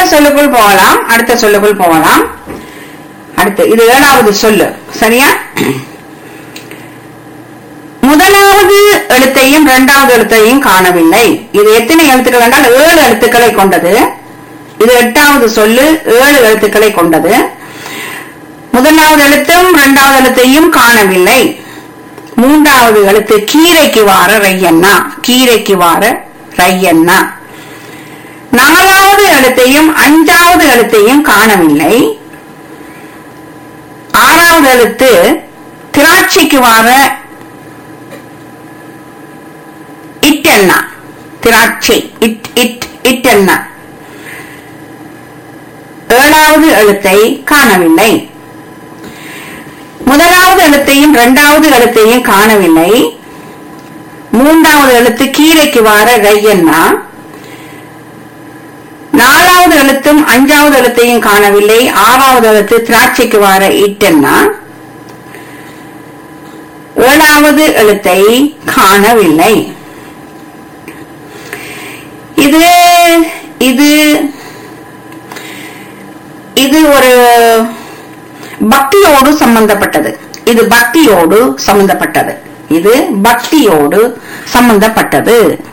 சொல்லுக்குள் போகலாம் அடுத்த சொல்லுக்குள் போகலாம் அடுத்து இது ஏழாவது சொல்லு சரியா முதலாவது எழுத்தையும் இரண்டாவது எழுத்தையும் காணவில்லை இது எத்தனை எழுத்துக்கள் என்றால் ஏழு எழுத்துக்களை கொண்டது இது எட்டாவது சொல்லு ஏழு எழுத்துக்களை கொண்டது முதலாவது எழுத்தும் இரண்டாவது எழுத்தையும் காணவில்லை மூன்றாவது எழுத்து கீரைக்கு வார ரையண்ணா கீரைக்கு வார ரையண்ணா நாலாவது எழுத்தையும் அஞ்சாவது எழுத்தையும் காணவில்லை ஆறாவது எழுத்து திராட்சைக்கு வார இட்டெண்ணா திராட்சை இட் இட் இட்டெண்ணா ஏழாவது எழுத்தை காணவில்லை முதலாவது எழுத்தையும் இரண்டாவது எழுத்தையும் காணவில்லை மூன்றாவது எழுத்து கீரைக்கு வார ரையண்ணா நாலாவது எழுத்தும் அஞ்சாவது எழுத்தையும் காணவில்லை ஆறாவது எழுத்து திராட்சைக்கு வார இட்டெண்ணா ஏழாவது எழுத்தை காணவில்லை இது இது இது ஒரு பக்தியோடு சம்பந்தப்பட்டது இது பக்தியோடு சம்பந்தப்பட்டது இது பக்தியோடு சம்பந்தப்பட்டது